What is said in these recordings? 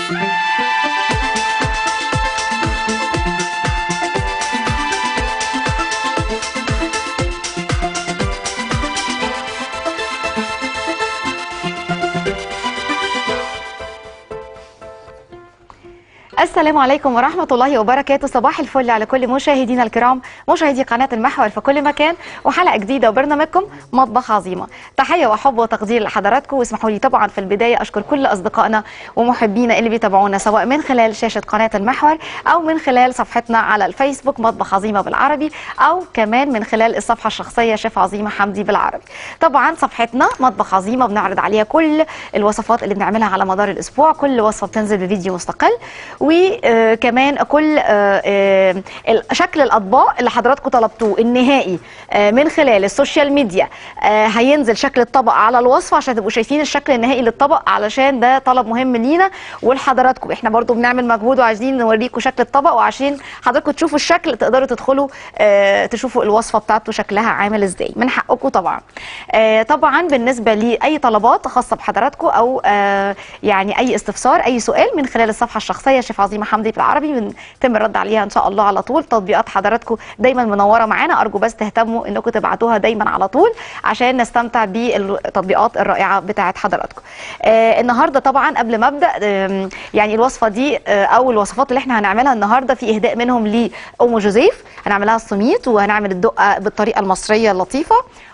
السلام عليكم ورحمة الله وبركاته صباح الفل على كل مشاهدينا الكرام مشاهدي قناة المحور في كل مكان وحلقة جديدة وبرنامجكم مطبخ عظيمة تحية وحب وتقدير لحضراتكم واسمحوا لي طبعا في البداية أشكر كل أصدقائنا ومحبينا اللي بيتابعونا سواء من خلال شاشة قناة المحور أو من خلال صفحتنا على الفيسبوك مطبخ عظيمة بالعربي أو كمان من خلال الصفحة الشخصية شيف عظيمة حمدي بالعربي طبعا صفحتنا مطبخ عظيمة بنعرض عليها كل الوصفات اللي بنعملها على مدار الأسبوع كل وصفة بتنزل بفيديو مستقل وكمان كل آه، آه، شكل الاطباق اللي حضراتكم طلبتوه النهائي آه، من خلال السوشيال ميديا آه، هينزل شكل الطبق على الوصفه عشان تبقوا شايفين الشكل النهائي للطبق علشان ده طلب مهم لينا ولحضراتكم احنا برضو بنعمل مجهود وعايزين نوريكم شكل الطبق وعشان حضراتكم تشوفوا الشكل تقدروا تدخلوا آه، تشوفوا الوصفه بتاعته شكلها عامل ازاي من حقكم طبعا آه، طبعا بالنسبه لاي طلبات خاصه بحضراتكم او آه، يعني اي استفسار اي سؤال من خلال الصفحه الشخصيه شيف عظيمه حمدي بالعربي بنتم الرد عليها ان شاء الله على طول تطبيقات حضراتكم دايما منوره معانا ارجو بس تهتموا انكم تبعتوها دايما على طول عشان نستمتع بالتطبيقات الرائعه بتاعه حضراتكم آه النهارده طبعا قبل ما ابدا آم، يعني الوصفه دي آه او الوصفات اللي احنا هنعملها النهارده في اهداء منهم لام جوزيف هنعملها السميط وهنعمل الدقه بالطريقه المصريه اللطيفه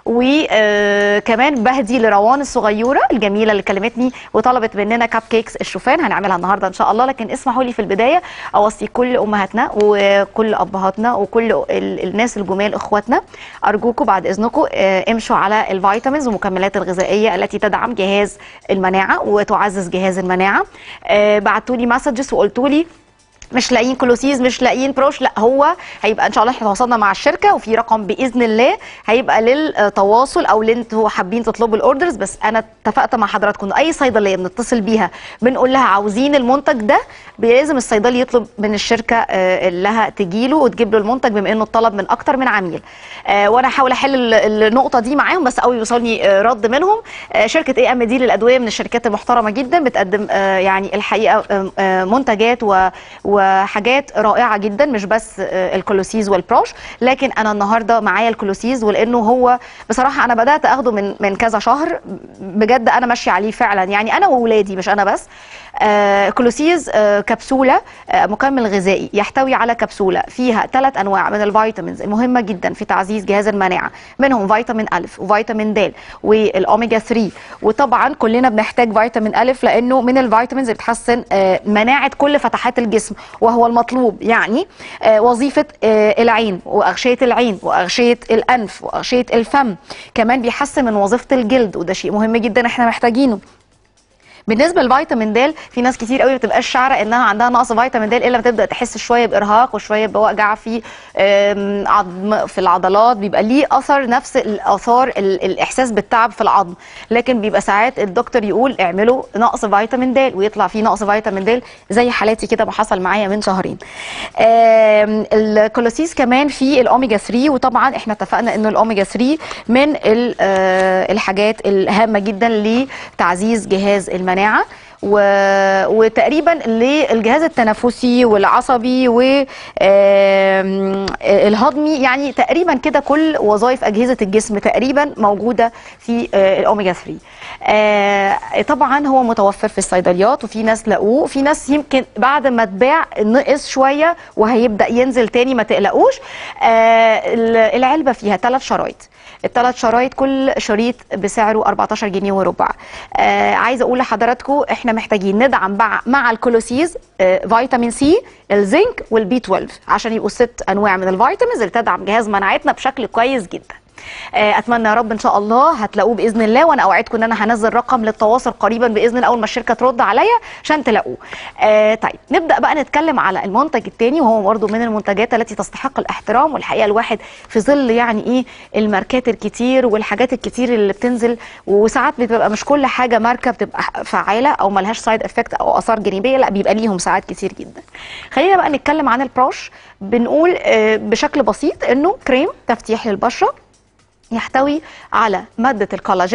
وكمان بهدي لروان الصغيره الجميله اللي كلمتني وطلبت مننا كاب كيكس الشوفان هنعملها النهارده ان شاء الله لكن اسمحوا لي في البدايه اوصي كل امهاتنا وكل ابهاتنا وكل ال- الناس الجمال اخواتنا ارجوكم بعد اذنكم آه، امشوا على الفيتامينز والمكملات الغذائيه التي تدعم جهاز المناعه وتعزز جهاز المناعه بعتوا لي مسجز وقلتوا لي مش لاقيين كلوسيز مش لاقيين بروش لا هو هيبقى ان شاء الله احنا تواصلنا مع الشركه وفي رقم باذن الله هيبقى للتواصل او اللي انتوا حابين تطلبوا الاوردرز بس انا اتفقت مع حضراتكم إن اي صيدليه بنتصل بيها بنقول لها عاوزين المنتج ده لازم الصيدلي يطلب من الشركه آه، اللي لها تجيله وتجيب له المنتج بما انه الطلب من اكتر من عميل آه، وانا هحاول احل ال- النقطه دي معاهم بس قوي يوصلني آه، رد منهم آه، شركه اي ام دي للادويه من الشركات المحترمه جدا بتقدم آه، يعني الحقيقه آه، آه، منتجات و- وحاجات رائعه جدا مش بس آه، الكلوسيز والبروش لكن انا النهارده معايا الكلوسيز ولانه هو بصراحه انا بدات اخده من من كذا شهر بجد انا ماشيه عليه فعلا يعني انا واولادي مش انا بس آه كلوسيز آه كبسوله آه مكمل غذائي يحتوي على كبسوله فيها ثلاث انواع من الفيتامينز المهمه جدا في تعزيز جهاز المناعه منهم فيتامين الف وفيتامين د والاوميجا 3 وطبعا كلنا بنحتاج فيتامين الف لانه من الفيتامينز اللي بتحسن آه مناعه كل فتحات الجسم وهو المطلوب يعني آه وظيفه آه العين واغشيه العين واغشيه الانف واغشيه الفم كمان بيحسن من وظيفه الجلد وده شيء مهم جدا احنا محتاجينه بالنسبه لفيتامين د في ناس كتير قوي ما بتبقاش شعره انها عندها نقص فيتامين د الا ما تبدا تحس شويه بارهاق وشويه بوجع في آم، عظم في العضلات بيبقى ليه اثر نفس الاثار ال- الاحساس بالتعب في العظم لكن بيبقى ساعات الدكتور يقول اعملوا نقص فيتامين د ويطلع فيه نقص فيتامين د زي حالاتي كده ما حصل معايا من شهرين آم، الكولوسيس كمان في الاوميجا 3 وطبعا احنا اتفقنا انه الاوميجا 3 من ال- آه، الحاجات الهامه جدا لتعزيز جهاز المناعه و... وتقريبا للجهاز التنفسي والعصبي والهضمي يعني تقريبا كده كل وظائف اجهزه الجسم تقريبا موجوده في آه، الاوميجا 3 آه، طبعا هو متوفر في الصيدليات وفي ناس لاقوه وفي ناس يمكن بعد ما اتباع نقص شويه وهيبدا ينزل تاني ما تقلقوش آه، العلبه فيها ثلاث شرايط الثلاث شرايط كل شريط بسعره 14 جنيه وربع آه عايزه اقول لحضراتكم احنا محتاجين ندعم مع, مع الكولوسيز آه فيتامين سي الزنك والبي 12 عشان يبقوا ست انواع من الفيتامينز اللي تدعم جهاز مناعتنا بشكل كويس جدا آه، اتمنى يا رب ان شاء الله هتلاقوه باذن الله وانا اوعدكم ان انا هنزل رقم للتواصل قريبا باذن الله اول ما الشركه ترد عليا عشان تلاقوه آه طيب نبدا بقى نتكلم على المنتج الثاني وهو برضه من المنتجات التي تستحق الاحترام والحقيقه الواحد في ظل يعني ايه الماركات الكتير والحاجات الكتير اللي بتنزل وساعات بتبقى مش كل حاجه ماركه بتبقى فعاله او ملهاش سايد افكت او اثار جانبيه لا بيبقى ليهم ساعات كتير جدا خلينا بقى نتكلم عن البروش بنقول آه، بشكل بسيط انه كريم تفتيح للبشره يحتوي على مادة الكولاجين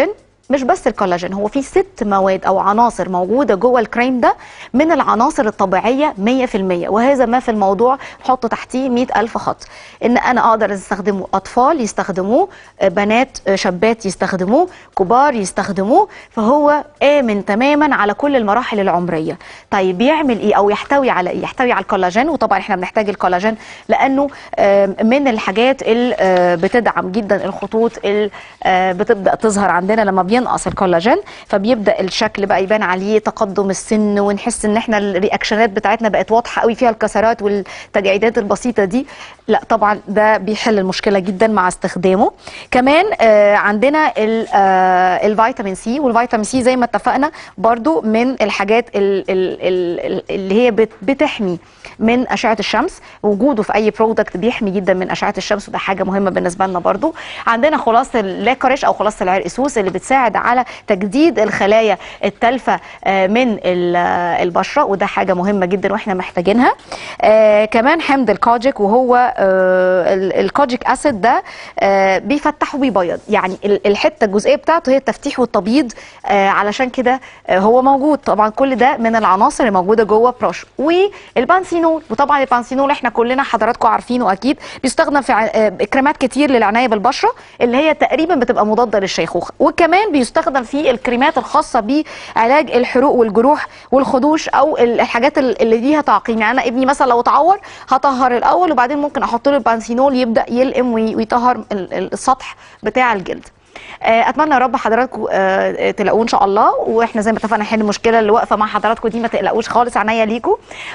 مش بس الكولاجين هو في ست مواد او عناصر موجوده جوه الكريم ده من العناصر الطبيعيه 100% وهذا ما في الموضوع حط تحتيه 100 الف خط ان انا اقدر استخدمه اطفال يستخدموه آه، بنات آه، شابات يستخدموه كبار يستخدموه فهو امن تماما على كل المراحل العمريه طيب بيعمل ايه او يحتوي على ايه يحتوي على الكولاجين وطبعا احنا بنحتاج الكولاجين لانه آه، من الحاجات اللي آه، بتدعم جدا الخطوط اللي آه، بتبدا تظهر عندنا لما بينقص الكولاجين فبيبدا الشكل بقى يبان عليه تقدم السن ونحس ان احنا الرياكشنات بتاعتنا بقت واضحه قوي فيها الكسرات والتجاعيدات البسيطه دي لا طبعا ده بيحل المشكله جدا مع استخدامه كمان آه، عندنا ال- آه، الفيتامين سي والفيتامين سي زي ما اتفقنا برضو من الحاجات ال- ال- ال- اللي هي بت- بتحمي من اشعه الشمس وجوده في اي برودكت بيحمي جدا من اشعه الشمس وده حاجه مهمه بالنسبه لنا برضو عندنا خلاصه اللاكريش او خلاصه العرقسوس اللي بتساعد على تجديد الخلايا التالفه آه، من ال- آه، البشره وده حاجه مهمه جدا واحنا محتاجينها آه، كمان حمض الكوجيك وهو آه، ال- الكوجيك اسيد ده آه، بيفتح وبيبيض يعني ال- الحته الجزئيه بتاعته هي التفتيح والتبييض آه، علشان كده آه، هو موجود طبعا كل ده من العناصر اللي موجوده جوه بروش والبانسينول وطبعا البانسينول احنا كلنا حضراتكم عارفينه اكيد بيستخدم في ع- آه، كريمات كتير للعنايه بالبشره اللي هي تقريبا بتبقى مضاده للشيخوخه وكمان بيستخدم في الكريمات الخاصه بعلاج الحروق والجروح والخدوش او ال- الحاجات ال- اللي ليها تعقيم يعني انا ابني مثلا لو اتعور هطهر الاول وبعدين ممكن احط له البانسينول يبدا يلئم وي- ويطهر ال- ال- السطح بتاع الجلد آه، اتمنى يا رب حضراتكم آه، تلاقوه ان شاء الله واحنا زي ما اتفقنا نحل المشكله اللي واقفه مع حضراتكم دي ما تقلقوش خالص عينيا ليكم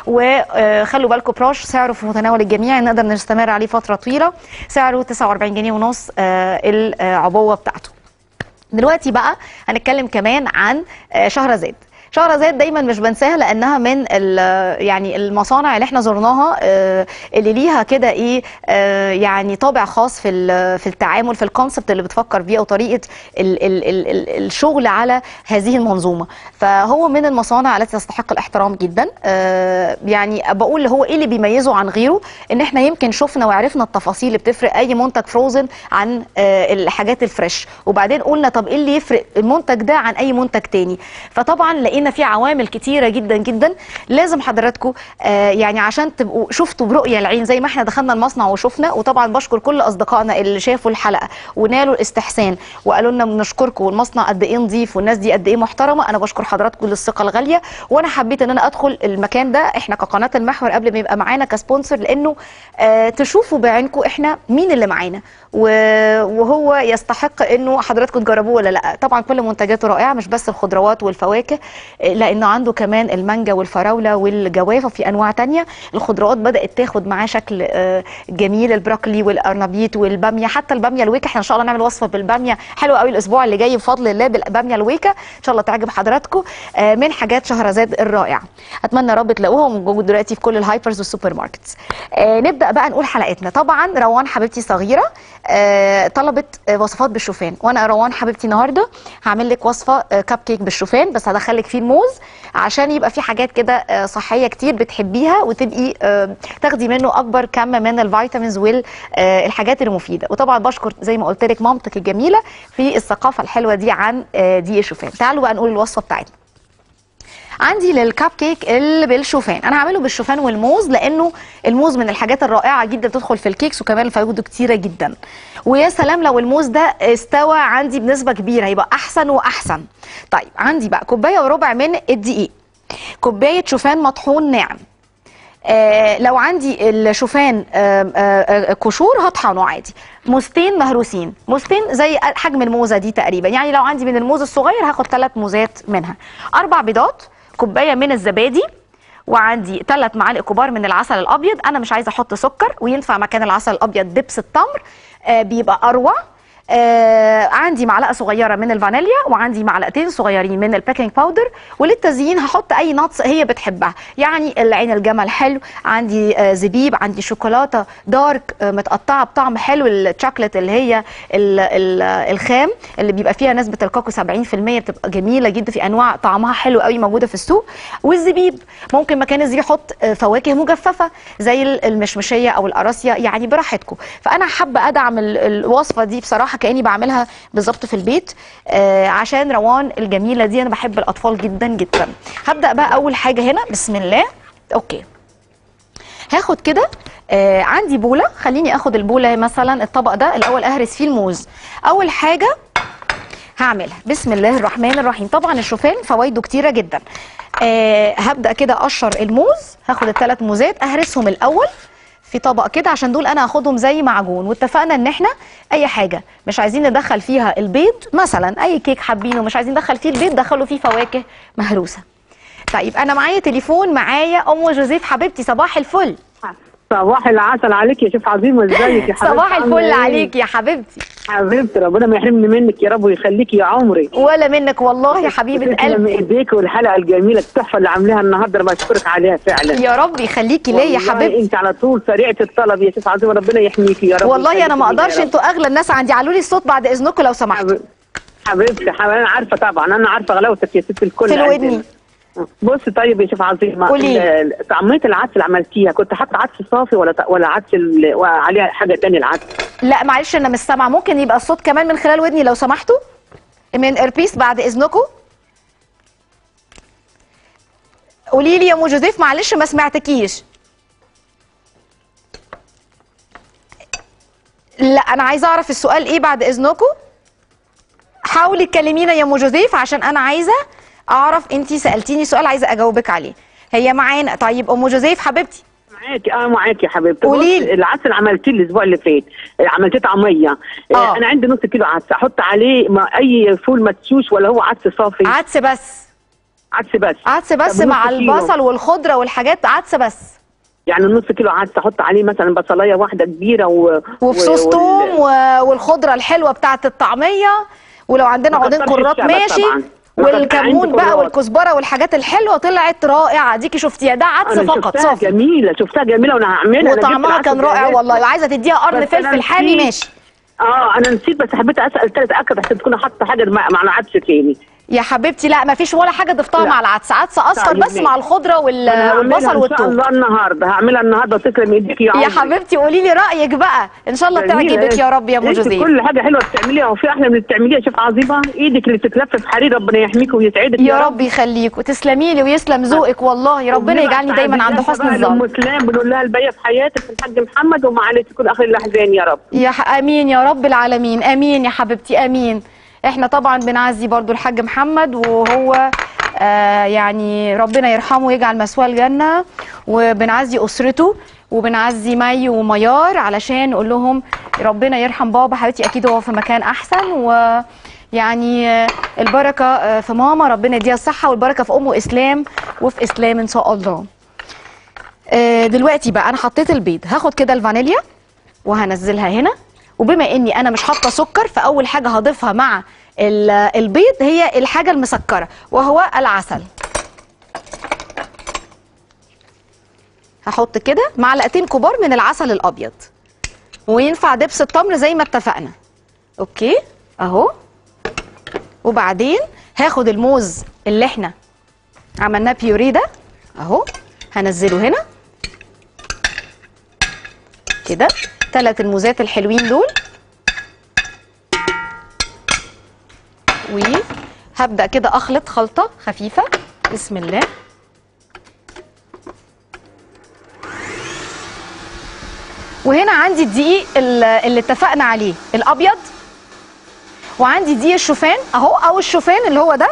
وخلوا بالكم بروش سعره في متناول الجميع نقدر نستمر عليه فتره طويله سعره 49 جنيه ونص آه، العبوه بتاعته دلوقتي بقى هنتكلم كمان عن آه، شهرزاد شهرزاد دايما مش بنساها لانها من ال- يعني المصانع اللي احنا زرناها آه، اللي ليها كده ايه آه، يعني طابع خاص في ال- في التعامل في الكونسبت اللي بتفكر بيه او طريقه ال ال ال ال الشغل على هذه المنظومه فهو من المصانع التي تستحق الاحترام جدا آه، يعني بقول اللي هو ايه اللي بيميزه عن غيره ان احنا يمكن شفنا وعرفنا التفاصيل اللي بتفرق اي منتج فروزن عن آه، الحاجات الفريش وبعدين قلنا طب ايه اللي يفرق المنتج ده عن اي منتج تاني فطبعا لقينا في عوامل كتيره جدا جدا لازم حضراتكم آه، يعني عشان تبقوا شفتوا برؤيه العين زي ما احنا دخلنا المصنع وشفنا وطبعا بشكر كل اصدقائنا اللي شافوا الحلقه ونالوا الاستحسان وقالوا لنا بنشكركم والمصنع قد ايه نظيف والناس دي قد ايه محترمه انا بشكر حضراتكم للثقه الغاليه وانا حبيت ان انا ادخل المكان ده احنا كقناه المحور قبل ما يبقى معانا كسبونسر لانه آه تشوفوا بعينكم احنا مين اللي معانا و- وهو يستحق انه حضراتكم تجربوه ولا لا طبعا كل منتجاته رائعه مش بس الخضروات والفواكه آه، لانه عنده كمان المانجا والفراوله والجوافه في انواع تانية الخضروات بدات تاخد معاه شكل آه، جميل البروكلي والارنبيط والباميه حتى الباميه الويكه احنا ان شاء الله نعمل وصفه بالباميه حلوه قوي الاسبوع اللي جاي بفضل الله بالباميه الويكه ان شاء الله تعجب حضراتكم آه، من حاجات شهرزاد الرائعه اتمنى يا رب تلاقوها موجود دلوقتي في كل الهايبرز والسوبر ماركتس آه، نبدا بقى نقول حلقتنا طبعا روان حبيبتي صغيره آه، طلبت آه، وصفات بالشوفان وانا روان حبيبتي النهارده هعمل لك وصفه آه، كب كيك بالشوفان بس هدخلك فيه الموز عشان يبقى في حاجات كده آه، صحيه كتير بتحبيها وتبقي آه، تاخدي منه اكبر كم من الفيتامينز والحاجات المفيده وطبعا بشكر زي ما قلت لك مامتك الجميله في الثقافه الحلوه دي عن آه، دي الشوفان تعالوا بقى نقول الوصفه بتاعتنا عندي للكب كيك اللي بالشوفان انا هعمله بالشوفان والموز لانه الموز من الحاجات الرائعه جدا بتدخل في الكيكس وكمان فوائده كتيره جدا ويا سلام لو الموز ده استوى عندي بنسبه كبيره هيبقى احسن واحسن طيب عندي بقى كوبايه وربع من الدقيق كوبايه شوفان مطحون ناعم آه لو عندي الشوفان آه آه آه قشور هطحنه عادي موزتين مهروسين موزتين زي حجم الموزه دي تقريبا يعني لو عندي من الموز الصغير هاخد ثلاث موزات منها اربع بيضات كوبايه من الزبادي وعندي ثلاث معالق كبار من العسل الابيض انا مش عايزه احط سكر وينفع مكان العسل الابيض دبس التمر آه بيبقى اروع آه عندي معلقه صغيره من الفانيليا وعندي معلقتين صغيرين من البيكنج باودر وللتزيين هحط اي نتس هي بتحبها يعني العين الجمل حلو عندي آه زبيب عندي شوكولاته دارك آه متقطعه بطعم حلو الشوكليت اللي هي ال ال الخام اللي بيبقى فيها نسبه الكاكو 70% بتبقى جميله جدا في انواع طعمها حلو قوي موجوده في السوق والزبيب ممكن مكان الزبيب احط آه فواكه مجففه زي المشمشيه او القراصيه يعني براحتكم فانا حابه ادعم ال- الوصفه دي بصراحه بصراحه كاني بعملها بالظبط في البيت آه عشان روان الجميله دي انا بحب الاطفال جدا جدا هبدا بقى اول حاجه هنا بسم الله اوكي هاخد كده آه عندي بوله خليني اخد البوله مثلا الطبق ده الاول اهرس فيه الموز اول حاجه هعملها بسم الله الرحمن الرحيم طبعا الشوفان فوائده كتيره جدا آه هبدا كده اقشر الموز هاخد الثلاث موزات اهرسهم الاول في طبق كده عشان دول انا هاخدهم زي معجون واتفقنا ان احنا اي حاجه مش عايزين ندخل فيها البيض مثلا اي كيك حابينه مش عايزين ندخل فيه البيض دخلوا فيه فواكه مهروسه طيب انا معايا تليفون معايا ام جوزيف حبيبتي صباح الفل صباح العسل عليك يا شيخ عظيمه ازيك يا حبيبتي صباح عاملة الفل إيه؟ عليك يا حبيبتي حبيبتي ربنا ما يحرمني منك يا رب ويخليكي يا عمري ولا منك والله يا حبيبه تسلم قلبي ايديك والحلقه الجميله التحفه اللي عاملاها النهارده انا بشكرك عليها فعلا يا رب يخليكي ليا يا والله حبيبتي انت على طول سريعه الطلب يا شيخ عظيمه ربنا يحميكي يا رب والله انا ما ويخليكي اقدرش يا رب. انتوا اغلى الناس عندي علوا لي الصوت بعد اذنكم لو سمحتوا حبيب- حبيبتي حبيبتي انا عارفه طبعا انا عارفه غلاوتك يا ست الكل في الودني. عندنا. بص طيب يا شيخ عظيمه قولي. ال- طعميه العدس اللي عملتيها كنت حاطه عدس صافي ولا ولا عدس ال- وعليها حاجه تانية العدس لا معلش انا مش سامعه ممكن يبقى الصوت كمان من خلال ودني لو سمحتوا من ايربيس بعد اذنكم قولي لي يا ام جوزيف معلش ما سمعتكيش لا انا عايزه اعرف السؤال ايه بعد اذنكم حاولي تكلمينا يا ام جوزيف عشان انا عايزه اعرف انت سالتيني سؤال عايزه اجاوبك عليه هي معانا طيب ام جوزيف حبيبتي معاكي اه معاكي يا حبيبتي قولي بص، لي. العدس اللي عملتيه الاسبوع اللي فات آه، عملتيه طعميه آه. آه. انا عندي نص كيلو عدس احط عليه ما اي فول مدشوش ولا هو عدس صافي عدس بس عدس بس عدس بس طب مع نص كيلو. البصل والخضره والحاجات عدس بس يعني نص كيلو عدس احط عليه مثلا بصلايه واحده كبيره و... وفصوص و- توم و- والخضره الحلوه بتاعه الطعميه ولو عندنا ما عودين كترش كرات الشبت ماشي طبعاً. ما كتر- والكمون عندي بقى كرات. والكزبره والحاجات الحلوه طلعت رائعه ديكي شفتيها ده عدس انا فقط شفتها صافي جميله شفتها جميله وانا هعملها أنا جبت وطعمها العدس كان رائع جاهز. والله وعايزه تديها قرن بس أنا فلفل حامي نسيت. ماشي اه انا نسيت بس حبيت اسال تاني اتاكد عشان تكون حاطه حاجه مع مع العدس تاني يا حبيبتي لا ما فيش ولا حاجه ضفتها لا. مع العدس عدس اصفر طيب بس ماشي. مع الخضره وال- أنا هعملها والبصل ان شاء والثوم الله النهارده هعملها النهارده وتسلم ايديك يا يا عمري حبيبتي قولي لي رايك بقى ان شاء الله جميلة. تعجبك يا رب يا ام انت جوزيف كل حاجه حلوه بتعمليها وفي احلى من اللي بتعمليها شوف عظيمه ايدك اللي بتتلف في حرير ربنا يحميك ويسعدك يا رب يخليك وتسلمي لي ويسلم ذوقك والله ربنا وبنبعت يجعلني دايما عند تعزيزات حسن بقى الظن لام سلام بنقول لها الباقيه في حياتك الحاج محمد ومعلش تكون اخر الاحزان يا رب يا ح... امين يا رب العالمين امين يا حبيبتي امين احنا طبعا بنعزي برضو الحاج محمد وهو آه يعني ربنا يرحمه ويجعل مثواه الجنه وبنعزي اسرته وبنعزي مي وميار علشان نقول لهم ربنا يرحم بابا حبيبتي اكيد هو في مكان احسن و يعني آه، البركه آه، في ماما ربنا يديها الصحه والبركه في امه اسلام وفي اسلام ان شاء الله آه، دلوقتي بقى انا حطيت البيض هاخد كده الفانيليا وهنزلها هنا وبما اني انا مش حاطه سكر فاول حاجه هضيفها مع ال- البيض هي الحاجه المسكره وهو العسل هحط كده معلقتين كبار من العسل الابيض وينفع دبس التمر زي ما اتفقنا اوكي اهو وبعدين هاخد الموز اللي احنا عملناه بيوري ده اهو هنزله هنا كده ثلاث الموزات الحلوين دول وهبدأ كده أخلط خلطة خفيفة بسم الله وهنا عندي الدقيق ال- اللي اتفقنا عليه الأبيض وعندي دقيق الشوفان أهو أو الشوفان اللي هو ده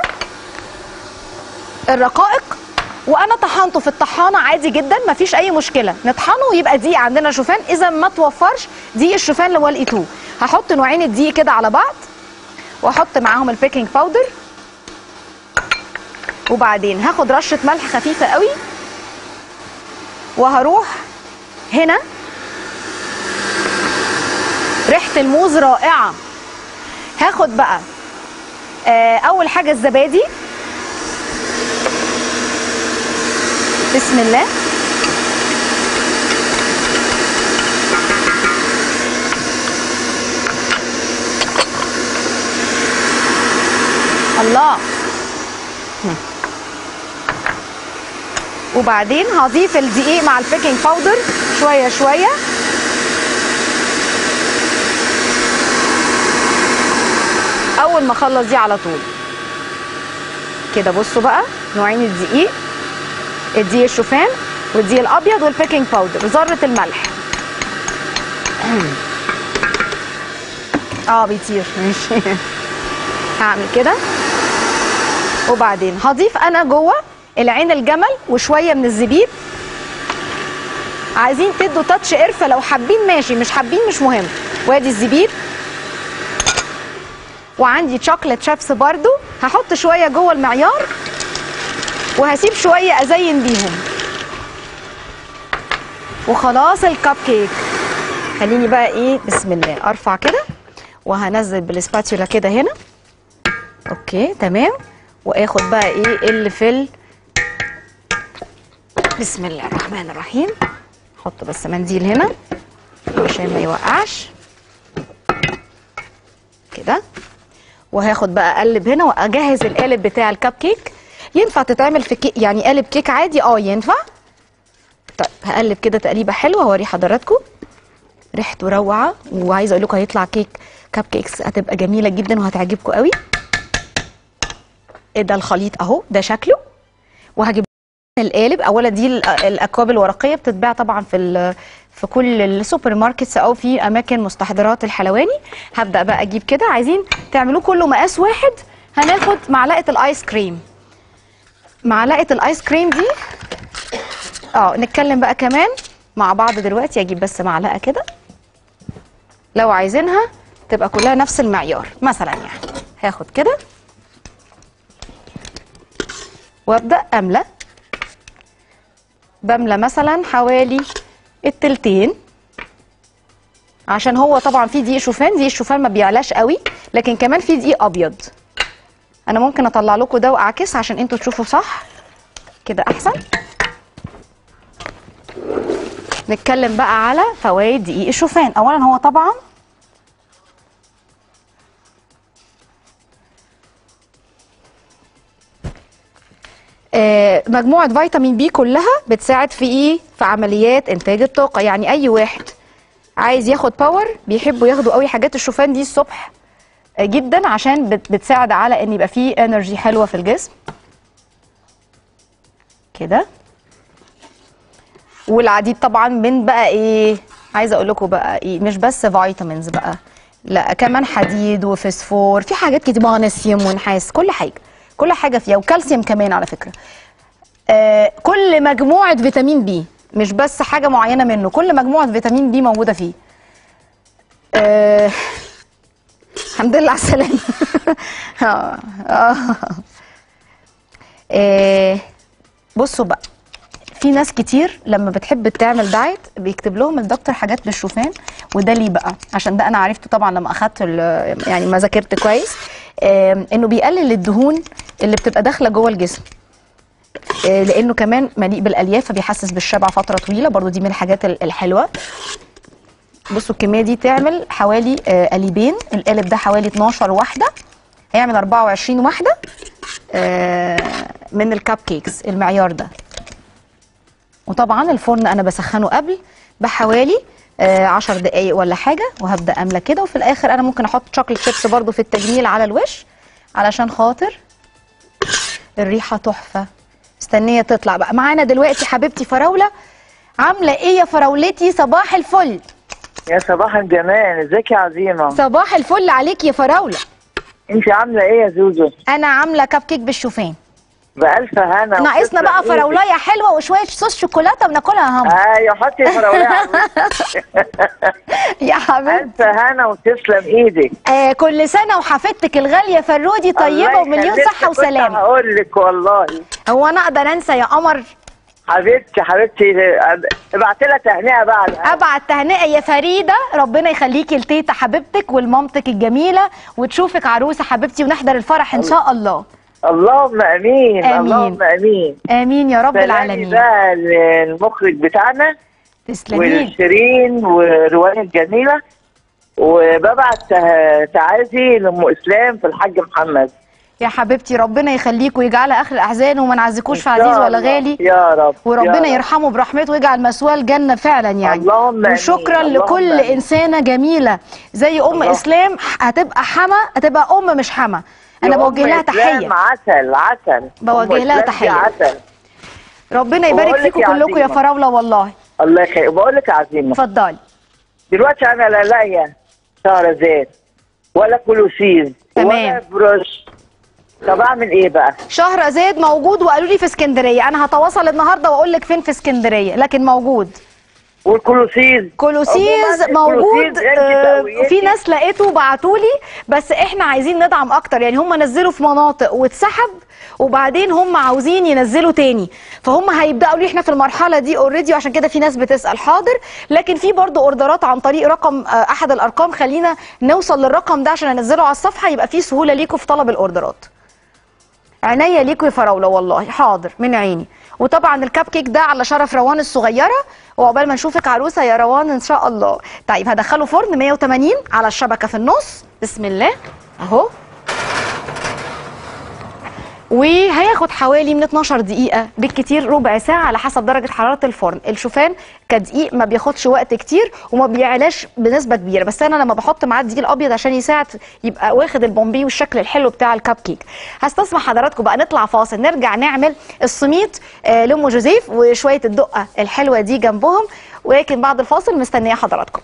الرقائق وانا طحنته في الطحانه عادي جدا مفيش اي مشكله نطحنه ويبقى دقيق عندنا شوفان اذا ما توفرش دقيق الشوفان اللي هو لقيتوه هحط نوعين الدقيق كده على بعض واحط معاهم البيكنج باودر وبعدين هاخد رشه ملح خفيفه قوي وهروح هنا ريحه الموز رائعه هاخد بقى آه اول حاجه الزبادي بسم الله الله هم. وبعدين هضيف الدقيق مع البيكنج باودر شويه شويه اول ما اخلص دي على طول كده بصوا بقى نوعين الدقيق الدقيق الشوفان والدقيق الابيض والبيكنج باودر ذره الملح اه بيطير ماشي هعمل كده وبعدين هضيف انا جوه العين الجمل وشويه من الزبيب عايزين تدوا تاتش قرفه لو حابين ماشي مش حابين مش مهم وادي الزبيب وعندي شوكليت شيبس برضو هحط شويه جوه المعيار وهسيب شويه ازين بيهم وخلاص الكب كيك خليني بقى ايه بسم الله ارفع كده وهنزل بالسباتيولا كده هنا اوكي تمام واخد بقى ايه اللي في ال... بسم الله الرحمن الرحيم احط بس منديل هنا عشان ما يوقعش كده وهاخد بقى اقلب هنا واجهز القالب بتاع الكب كيك ينفع تتعمل في كيك يعني قالب كيك عادي اه ينفع طيب هقلب كده تقليبه حلوه هوري حضراتكم ريحته روعه وعايزه اقول لكم هيطلع كيك كب كيكس هتبقى جميله جدا وهتعجبكم قوي إيه ده الخليط اهو ده شكله وهجيب القالب اولا دي ال- الاكواب الورقيه بتتباع طبعا في ال- في كل السوبر ماركتس او في اماكن مستحضرات الحلواني هبدا بقى اجيب كده عايزين تعملوه كله مقاس واحد هناخد معلقه الايس كريم معلقه الايس كريم دي اه نتكلم بقى كمان مع بعض دلوقتي اجيب بس معلقه كده لو عايزينها تبقى كلها نفس المعيار مثلا يعني هاخد كده وابدا املى بملى مثلا حوالي التلتين عشان هو طبعا في دقيق شوفان دقيق الشوفان ما بيعلاش قوي لكن كمان في دقيق ابيض انا ممكن اطلع لكم ده واعكس عشان انتوا تشوفوا صح كده احسن نتكلم بقى على فوائد دقيق الشوفان اولا هو طبعا آه، مجموعة فيتامين بي كلها بتساعد في ايه؟ في عمليات انتاج الطاقة يعني اي واحد عايز ياخد باور بيحبوا ياخدوا قوي حاجات الشوفان دي الصبح آه، جدا عشان بت- بتساعد على ان يبقى فيه انرجي حلوة في الجسم كده والعديد طبعا من بقى ايه عايزه اقول لكم بقى ايه مش بس فيتامينز بقى لا كمان حديد وفسفور في حاجات كتير مغنيسيوم ونحاس كل حاجه كل حاجه فيها وكالسيوم كمان على فكره آه كل مجموعه فيتامين بي مش بس حاجه معينه منه كل مجموعه فيتامين بي موجوده فيه آه الحمد لله على السلامه آه، آه. آه، بصوا بقى في ناس كتير لما بتحب تعمل دايت بيكتب لهم الدكتور حاجات بالشوفان وده ليه بقى عشان ده انا عرفته طبعا لما اخدت ال- يعني ما ذاكرت كويس آم، انه بيقلل الدهون اللي بتبقى داخله جوه الجسم آه، لانه كمان مليء بالالياف فبيحسس بالشبع فتره طويله برضو دي من الحاجات ال- الحلوه بصوا الكميه دي تعمل حوالي آه، قالبين القالب ده حوالي 12 واحده هيعمل 24 واحده آه، من الكب كيكس المعيار ده وطبعا الفرن انا بسخنه قبل بحوالي آه، عشر دقايق ولا حاجه وهبدا املى كده وفي الاخر انا ممكن احط شوكليت شيبس برضو في التجميل على الوش علشان خاطر الريحه تحفه مستنيه تطلع بقى معانا دلوقتي حبيبتي فراوله عامله ايه يا فراولتي صباح الفل يا صباح الجمال ازيك يا عظيمه صباح الفل عليك يا فراوله انت عامله ايه يا زوزو انا عامله كب كيك بالشوفان بألف هنا ناقصنا وتسلم بقى إيدك. فراولايه حلوه وشويه صوص شوكولاته وناكلها هم ايوه حطي فراوله على الوش. يا حبيبتي ألف هنا وتسلم ايدك آه كل سنة وحفيدتك الغالية فرودي طيبة الله ومليون يخليك، صحة كنت وسلامة هقول لك والله هو أنا أقدر أنسى يا قمر حبيبتي حبيبتي ابعت لها تهنئه بعد أبعت تهنئة يا فريدة ربنا يخليكي لتيتا حبيبتك ولمامتك الجميلة وتشوفك عروسة حبيبتي ونحضر الفرح إن شاء الله اللهم امين, آمين. اللهم امين آمين يا رب سلامي العالمين بقى للمخرج بتاعنا تسلمين وشيرين ورواية الجميلة وببعت ته- تعازي لأم إسلام في الحاج محمد يا حبيبتي ربنا يخليك ويجعلها اخر الاحزان وما نعزكوش في إن شاء عزيز ولا الله. غالي يا رب وربنا يا رب. يرحمه برحمته ويجعل مثواه الجنه فعلا يعني اللهم آمين. وشكرا اللهم لكل آمين. انسانه جميله زي ام الله. اسلام هتبقى حما هتبقى ام مش حما انا يا بوجه أم لها إسلام تحيه عسل عسل بوجه أم لها إسلام دي تحية. عسل ربنا يبارك وبقول لك فيكم يا كلكم يا عزيمة. فراوله والله الله يخليك بقول لك يا عزيمه اتفضلي دلوقتي انا لا لاقيه شهرزاد ولا كلوسيز تمام. ولا بروش طب اعمل ايه بقى؟ شهرزاد موجود وقالوا لي في اسكندريه انا هتواصل النهارده واقول لك فين في اسكندريه لكن موجود والكلوسيز كولوسيز عموماً موجود الكلوسيز أنت آه، تقويتي. في ناس لقيته بعتوا لي بس احنا عايزين ندعم اكتر يعني هم نزلوا في مناطق واتسحب وبعدين هم عاوزين ينزلوا تاني فهم هيبداوا لي احنا في المرحله دي اوريدي وعشان كده في ناس بتسال حاضر لكن في برضو اوردرات عن طريق رقم آه، احد الارقام خلينا نوصل للرقم ده عشان انزله على الصفحه يبقى في سهوله ليكم في طلب الاوردرات عينيا ليكوا يا فراوله والله حاضر من عيني وطبعا الكب كيك ده على شرف روان الصغيره وعقبال ما نشوفك عروسه يا روان ان شاء الله طيب هدخله فرن 180 على الشبكه في النص بسم الله اهو وهياخد حوالي من 12 دقيقة بالكتير ربع ساعة على حسب درجة حرارة الفرن الشوفان كدقيق ما بياخدش وقت كتير وما بيعلاش بنسبة كبيرة بس أنا لما بحط معاه الدقيق الأبيض عشان يساعد يبقى واخد البومبي والشكل الحلو بتاع الكب كيك هستسمح حضراتكم بقى نطلع فاصل نرجع نعمل السميط آه لأم جوزيف وشوية الدقة الحلوة دي جنبهم ولكن بعد الفاصل مستنية حضراتكم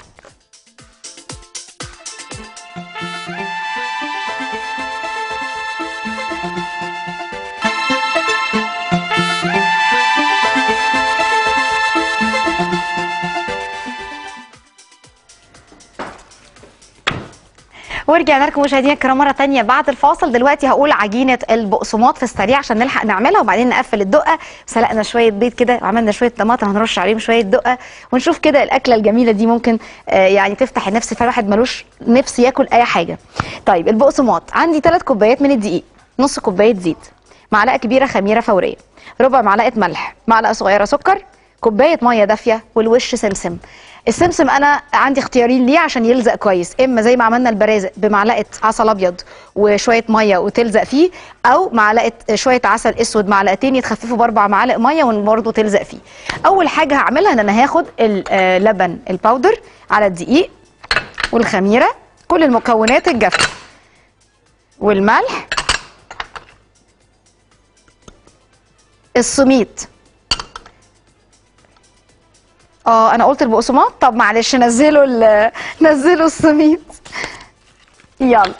ورجعنا لكم مشاهدينا الكرام مره تانية بعد الفاصل دلوقتي هقول عجينه البقسماط في السريع عشان نلحق نعملها وبعدين نقفل الدقه سلقنا شويه بيض كده وعملنا شويه طماطم هنرش عليهم شويه دقه ونشوف كده الاكله الجميله دي ممكن آه، يعني تفتح النفس فالواحد ملوش نفس ياكل اي حاجه طيب البقسماط عندي ثلاث كوبايات من الدقيق نص كوبايه زيت معلقه كبيره خميره فوريه ربع معلقه ملح معلقه صغيره سكر كوبايه ميه دافيه والوش سمسم السمسم انا عندي اختيارين ليه عشان يلزق كويس اما زي ما عملنا البرازق بمعلقه عسل ابيض وشويه ميه وتلزق فيه او معلقه شويه عسل اسود معلقتين يتخففوا باربع معالق ميه وبرضه تلزق فيه اول حاجه هعملها ان انا هاخد اللبن الباودر على الدقيق والخميره كل المكونات الجافه والملح السميط اه انا قلت البقسماط طب معلش نزلوا ال- نزلوا السميط يلا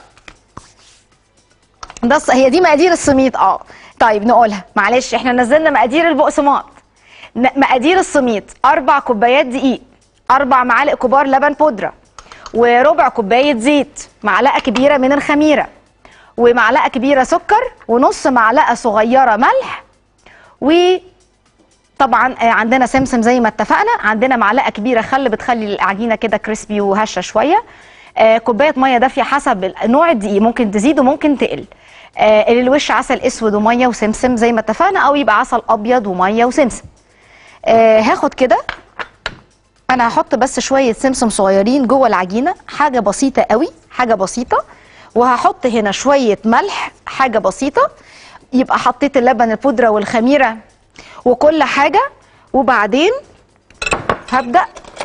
ده الص- هي دي مقادير السميط اه طيب نقولها معلش احنا نزلنا مقادير البقسماط ن- مقادير السميط اربع كوبايات دقيق اربع معالق كبار لبن بودره وربع كوبايه زيت معلقه كبيره من الخميره ومعلقه كبيره سكر ونص معلقه صغيره ملح و طبعا آه، عندنا سمسم زي ما اتفقنا عندنا معلقه كبيره خل بتخلي العجينه كده كريسبي وهشه شويه آه، كوبايه ميه دافيه حسب ال- نوع الدقيق ممكن تزيد وممكن تقل آه، للوش عسل اسود وميه وسمسم زي ما اتفقنا او يبقى عسل ابيض وميه وسمسم آه، هاخد كده انا هحط بس شويه سمسم صغيرين جوه العجينه حاجه بسيطه قوي حاجه بسيطه وهحط هنا شويه ملح حاجه بسيطه يبقى حطيت اللبن البودره والخميره وكل حاجه وبعدين هبدا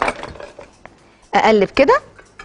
اقلب كده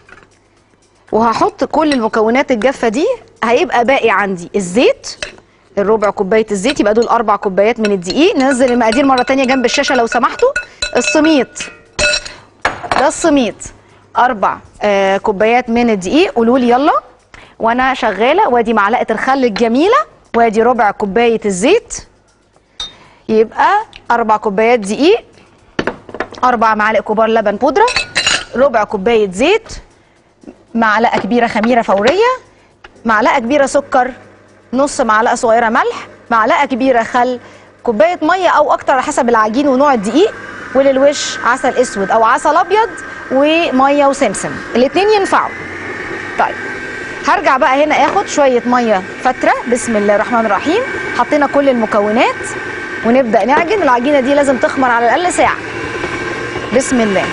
وهحط كل المكونات الجافه دي هيبقى باقي عندي الزيت الربع كوبايه الزيت يبقى دول اربع كوبايات من الدقيق ننزل المقادير مره تانية جنب الشاشه لو سمحتوا السميط ده السميط اربع آه كوبايات من الدقيق قولوا لي يلا وانا شغاله وادي معلقه الخل الجميله وادي ربع كوبايه الزيت يبقى اربع كوبايات دقيق اربع معالق كبار لبن بودره ربع كوبايه زيت معلقه كبيره خميره فوريه معلقه كبيره سكر نص معلقه صغيره ملح معلقه كبيره خل كوبايه ميه او اكتر على حسب العجين ونوع الدقيق وللوش عسل اسود او عسل ابيض وميه وسمسم الاثنين ينفعوا طيب هرجع بقى هنا اخد شويه ميه فتره بسم الله الرحمن الرحيم حطينا كل المكونات ونبدا نعجن العجينه دي لازم تخمر على الاقل ساعه بسم الله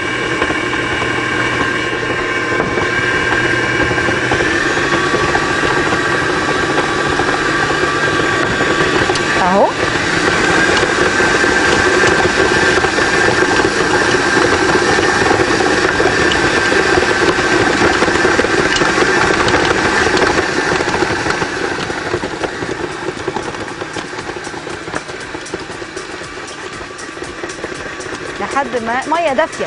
لحد ما ميه دافيه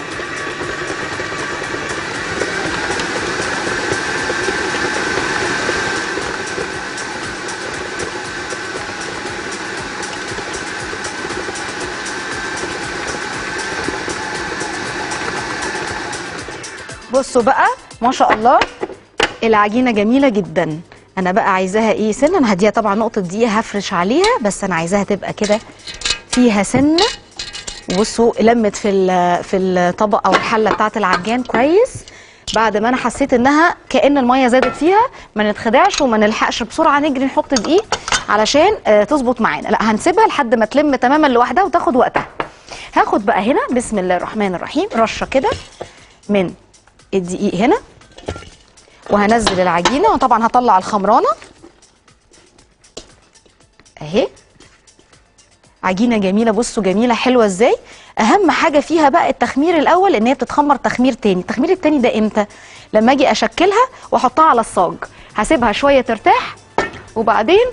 بصوا بقى ما شاء الله العجينه جميله جدا انا بقى عايزاها ايه سنه انا هديها طبعا نقطه دقيق هفرش عليها بس انا عايزاها تبقى كده فيها سنه بصوا لمت في ال- في الطبق او الحله بتاعه العجان كويس بعد ما انا حسيت انها كان الميه زادت فيها ما نتخدعش وما نلحقش بسرعه نجري نحط دقيق علشان آه، تظبط معانا لا هنسيبها لحد ما تلم تماما لوحدها وتاخد وقتها هاخد بقى هنا بسم الله الرحمن الرحيم رشه كده من الدقيق هنا وهنزل العجينه وطبعا هطلع الخمرانه اهي عجينه جميله بصوا جميله حلوه ازاي اهم حاجه فيها بقى التخمير الاول ان هي بتتخمر تخمير تاني التخمير التاني ده امتى لما اجي اشكلها واحطها على الصاج هسيبها شويه ترتاح وبعدين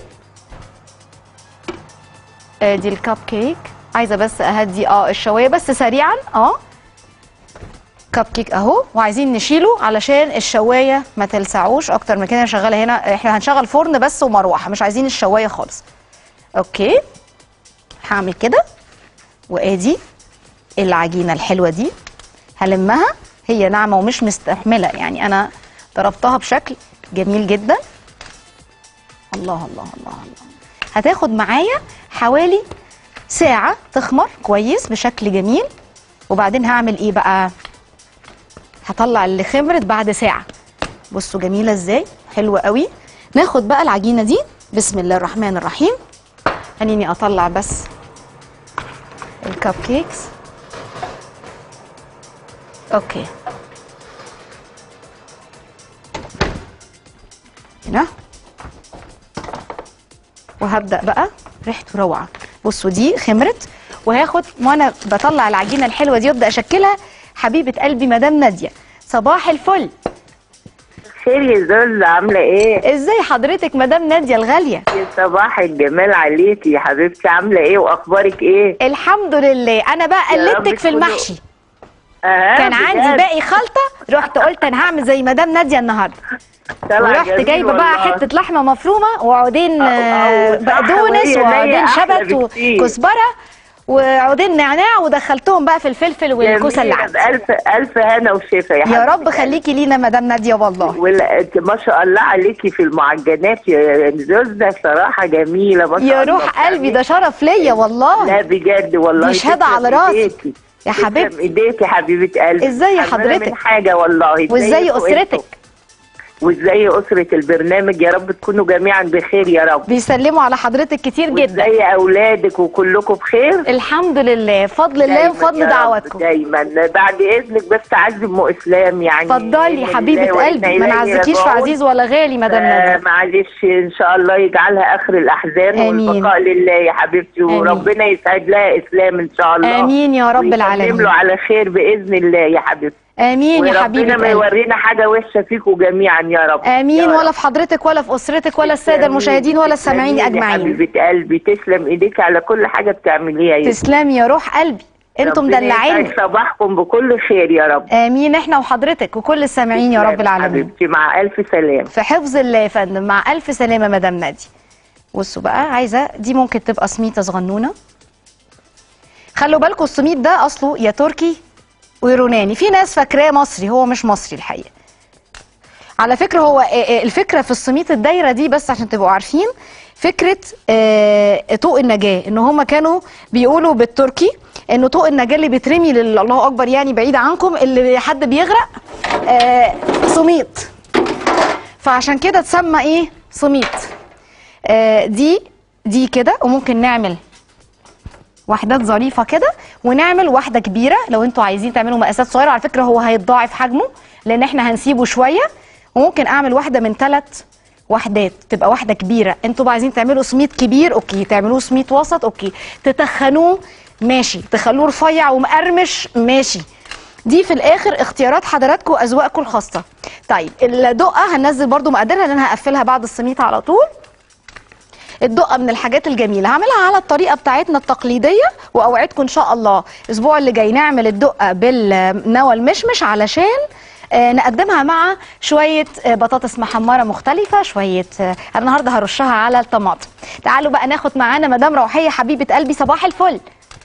ادي الكب كيك عايزه بس اهدي اه الشوايه بس سريعا اه كب كيك اهو وعايزين نشيله علشان الشوايه ما تلسعوش اكتر من كده أنا شغاله هنا احنا هنشغل فرن بس ومروحه مش عايزين الشوايه خالص اوكي هعمل كده وادي العجينه الحلوه دي هلمها هي ناعمه ومش مستحمله يعني انا ضربتها بشكل جميل جدا الله الله الله الله هتاخد معايا حوالي ساعه تخمر كويس بشكل جميل وبعدين هعمل ايه بقى هطلع اللي خمرت بعد ساعه بصوا جميله ازاي حلوه قوي ناخد بقى العجينه دي بسم الله الرحمن الرحيم خليني اطلع بس الكب كيكس اوكي هنا وهبدا بقى ريحته روعه بصوا دي خمرت وهاخد وانا بطلع العجينه الحلوه دي وابدا اشكلها حبيبه قلبي مدام ناديه صباح الفل خير يا زوز عاملة ايه؟ ازاي حضرتك مدام ناديه الغاليه يا صباح الجمال عليكي يا حبيبتي عاملة ايه واخبارك ايه؟ الحمد لله انا بقى يا رب قلدتك في تكونوا- المحشي آه كان عندي بجد؟ باقي خلطه رحت قلت انا هعمل زي مدام ناديه النهارده طلع ورحت جميل جايبه بقى والله. حته لحمه مفرومه وعودين أو- آه، أو صح، بقدونس وهي وعودين نية أحلى شبت بكتير. وكزبره وعودين نعناع ودخلتهم بقى في الفلفل والكوسه اللي جميلة عندي بألف ألف هنا وشفا يا يا حبيبتي رب خليكي لينا مدام ناديه والله ولا انت ما شاء الله عليكي في المعجنات يا زوزة صراحة جميلة ما شاء يا الله روح قلبي بتعملي- ده شرف ليا والله لا بجد والله دي شهادة تسلم على راسي. إيديكي. يا تسلم حبيبتي. ايديك يا حبيبة قلبي إزاي حرمانة حضرتك؟ من حاجة والله وازاي إزيكوا اسرتك انتوا؟ وازاي أسرة البرنامج يا رب تكونوا جميعا بخير يا رب بيسلموا على حضرتك كتير جدا وازاي أولادك وكلكم بخير الحمد لله فضل الله دايماً وفضل يا رب، دعواتكم دايما بعد اذنك بس اعزم ام اسلام يعني اتفضلي بإذن حبيبه الله وإنا قلبي ما إليه نعزكيش في راجعون. عزيز ولا غالي مدام آه ناديه معلش ان شاء الله يجعلها اخر الاحزان آمين. والبقاء لله يا حبيبتي آمين. وربنا يسعد لها اسلام ان شاء الله امين يا رب ويتمم العالمين له على خير باذن الله يا حبيبتي امين يا حبيبه وربنا ما قلبي يورينا حاجه وحشه فيكم جميعا يا رب امين يا ولا رب. في حضرتك ولا في اسرتك ولا الساده المشاهدين ولا السامعين تسلمي يا اجمعين حبيبه قلبي تسلم ايديك على كل حاجه بتعمليها يا تسلمي يا روح قلبي انتم ربنا مدلعين يسعد صباحكم بكل خير يا رب امين احنا وحضرتك وكل السامعين يا رب تسلمي العالمين حبيبتي مع الف سلام في حفظ الله يا فندم مع الف سلامه مدام نادي بصوا بقى عايزه دي ممكن تبقى سميته صغنونه خلوا بالكم السميت ده اصله يا تركي ويوناني في ناس فاكراه مصري هو مش مصري الحقيقه على فكره هو آه، آه، الفكره في السميت الدايره دي بس عشان تبقوا عارفين فكره آه، طوق النجاه ان هم كانوا بيقولوا بالتركي ان طوق النجاه اللي بيترمي لل- الله اكبر يعني بعيد عنكم اللي حد بيغرق آه، سميط فعشان كده اتسمى ايه سميط آه دي دي كده وممكن نعمل وحدات ظريفه كده ونعمل واحده كبيره لو انتوا عايزين تعملوا مقاسات صغيره على فكره هو هيتضاعف حجمه لان احنا هنسيبه شويه وممكن اعمل واحده من ثلاث وحدات تبقى واحده كبيره انتوا بقى عايزين تعملوا سميط كبير اوكي تعملوه سميط وسط اوكي تتخنوه ماشي تخلوه رفيع ومقرمش ماشي دي في الاخر اختيارات حضراتكم واذواقكم الخاصه طيب الدقه هننزل برضو مقاديرها لان انا هقفلها بعد السميط على طول الدقه من الحاجات الجميله هعملها على الطريقه بتاعتنا التقليديه واوعدكم ان شاء الله الاسبوع اللي جاي نعمل الدقه بالنوى المشمش علشان آه، نقدمها مع شويه آه، بطاطس محمره مختلفه شويه آه، أنا النهارده هرشها على الطماطم تعالوا بقى ناخد معانا مدام روحيه حبيبه قلبي صباح الفل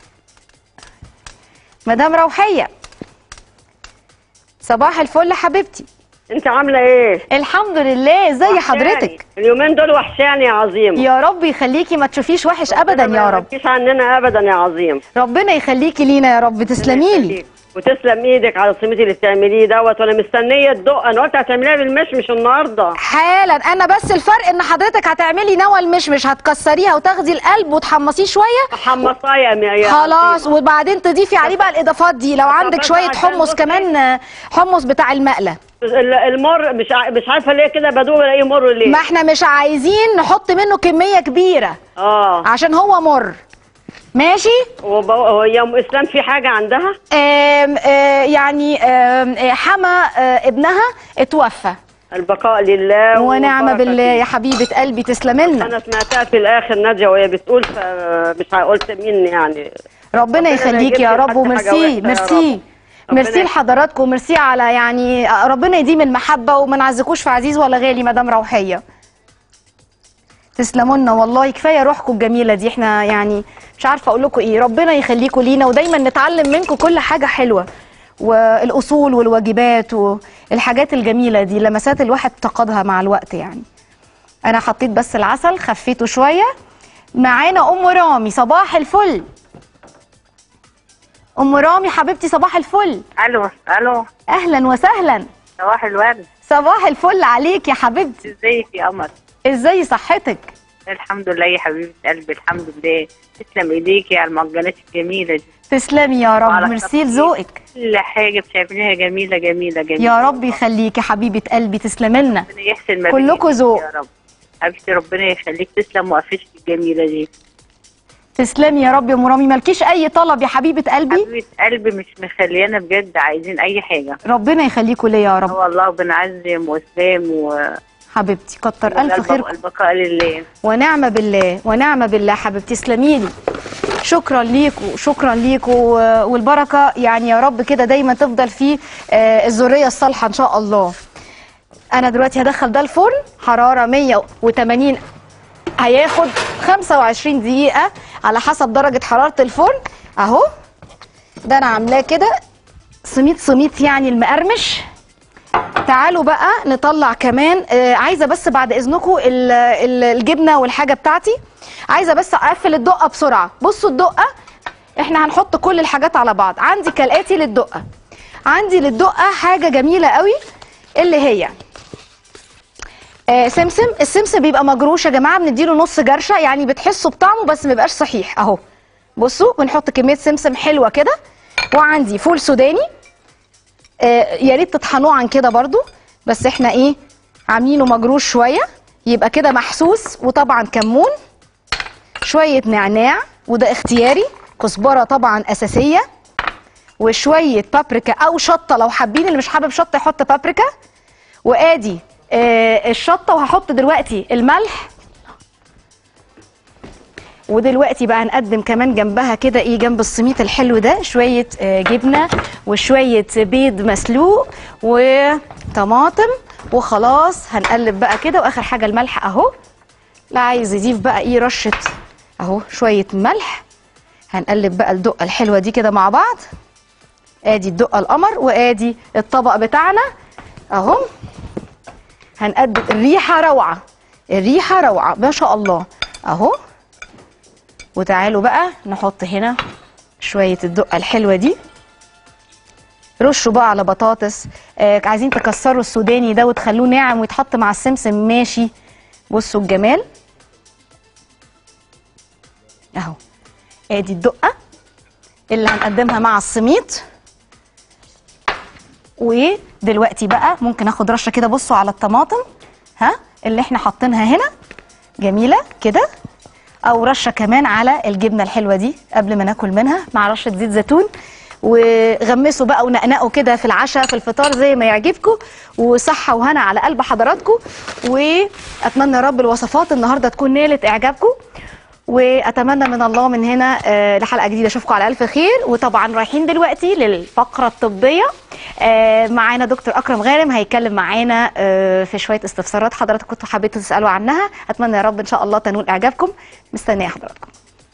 مدام روحيه صباح الفل حبيبتي انت عامله ايه الحمد لله ازي وحشاني. حضرتك اليومين دول وحشاني يا عظيم يا رب يخليكي ما تشوفيش وحش ابدا يا رب ما عننا ابدا يا عظيم ربنا يخليكي لينا يا رب تسلمي لي وتسلم ايدك على الصميت اللي بتعمليه دوت وانا مستنيه الدقه انا قلت هتعمليها بالمشمش النهارده حالا انا بس الفرق ان حضرتك هتعملي نوى المشمش هتكسريها وتاخدي القلب وتحمصيه شويه حمصايه يا يا خلاص عظيم. وبعدين تضيفي عليه بقى الاضافات دي لو عندك بس شويه عشان حمص بصي- كمان آه، حمص بتاع المقله ال- المر مش ع... مش عارفه ليه كده بدوق الاقيه مر ليه ما احنا مش عايزين نحط منه كميه كبيره اه عشان هو مر ماشي وب... هي ام اسلام في حاجه عندها آم آه يعني آم آه، حما آه ابنها اتوفى البقاء لله ونعم والبركة بالله فيه. يا حبيبه قلبي تسلمي لنا انا سمعتها في الاخر ناديه وهي بتقول فمش قلت مين يعني ربنا ربنا يخليك لا يا يجيب رب لحد حاجة وميرسي وحشة يا ميرسي رب. ربنا ميرسي يخليك. لحضراتكم ميرسي على يعني ربنا يديم المحبه وما نعزكوش في عزيز ولا غالي مدام روحيه تسلموا لنا والله كفايه روحكم الجميله دي احنا يعني مش عارفه اقول لكم ايه ربنا يخليكم لينا ودايما نتعلم منكم كل حاجه حلوه والاصول والواجبات والحاجات الجميله دي لمسات الواحد افتقدها مع الوقت يعني انا حطيت بس العسل خفيته شويه معانا ام رامي صباح الفل ام رامي حبيبتي صباح الفل الو الو اهلا وسهلا صباح الورد صباح الفل عليك يا حبيبتي ازيك يا قمر ازاي صحتك الحمد لله يا حبيبه قلبي الحمد لله تسلم ايديكي على المعجنات الجميله دي تسلمي يا رب وعلى ميرسي التفصيل. لذوقك كل حاجه بتعمليها جميله جميله جميله يا رب يخليكي حبيبه قلبي تسلمي لنا ربنا يحسن ما كلكوا بينك ذوق. يا رب حبيبتي ربنا يخليك تسلم وقفتك الجميله دي تسلمي يا رب يا ام رامي مالكيش اي طلب يا حبيبه قلبي حبيبه قلبي مش مخليانا بجد عايزين اي حاجه ربنا يخليكوا ليا يا رب هو الله وبنعزم واسلام و حبيبتي كتر الف والبق- خيركم البقاء لله ونعمة بالله ونعمة بالله حبيبتي تسلمي لي شكرا ليكوا شكرا ليكوا و- والبركة يعني يا رب كده دايما تفضل في آه، الذرية الصالحة إن شاء الله أنا دلوقتي هدخل ده الفرن حرارة 180 هياخد 25 دقيقة على حسب درجة حرارة الفرن أهو ده أنا عاملاه كده سميت سميت يعني المقرمش تعالوا بقى نطلع كمان آه عايزه بس بعد اذنكم ال- ال- الجبنه والحاجه بتاعتي عايزه بس اقفل الدقه بسرعه بصوا الدقه احنا هنحط كل الحاجات على بعض عندي كالاتي للدقه عندي للدقه حاجه جميله قوي اللي هي آه سمسم السمسم بيبقى مجروش يا جماعه بنديله نص جرشه يعني بتحسوا بطعمه بس ما يبقاش صحيح اهو بصوا بنحط كميه سمسم حلوه كده وعندي فول سوداني آه، يا ريت تطحنوه عن كده برضو بس احنا ايه عاملينه مجروش شويه يبقى كده محسوس وطبعا كمون شويه نعناع وده اختياري كزبره طبعا اساسيه وشويه بابريكا او شطه لو حابين اللي مش حابب شطه يحط بابريكا وادي آه الشطه وهحط دلوقتي الملح ودلوقتي بقى هنقدم كمان جنبها كده ايه جنب السميط الحلو ده شويه آه، جبنه وشويه بيض مسلوق وطماطم وخلاص هنقلب بقى كده واخر حاجه الملح اهو لا عايز يضيف بقى ايه رشه اهو شويه ملح هنقلب بقى الدقه الحلوه دي كده مع بعض ادي الدقه القمر وادي الطبق بتاعنا اهو هنقدم الريحه روعه الريحه روعه ما شاء الله اهو وتعالوا بقى نحط هنا شوية الدقة الحلوة دي رشوا بقى على بطاطس آه عايزين تكسروا السوداني ده وتخلوه ناعم ويتحط مع السمسم ماشي بصوا الجمال اهو ادي الدقة اللي هنقدمها مع السميط ودلوقتي بقى ممكن اخد رشه كده بصوا على الطماطم ها اللي احنا حاطينها هنا جميله كده او رشه كمان على الجبنه الحلوه دي قبل ما ناكل منها مع رشه زيت زيتون وغمسوا بقى ونقنقوا كده في العشاء في الفطار زي ما يعجبكم وصحه وهنا على قلب حضراتكم واتمنى يا رب الوصفات النهارده تكون نالت اعجابكم واتمنى من الله من هنا آه، لحلقه جديده اشوفكم على الف خير وطبعا رايحين دلوقتي للفقره الطبيه آه، معانا دكتور اكرم غارم هيتكلم معانا آه، في شويه استفسارات حضراتكم كنتوا حبيتوا تسالوا عنها اتمنى يا رب ان شاء الله تنول اعجابكم مستنيه حضراتكم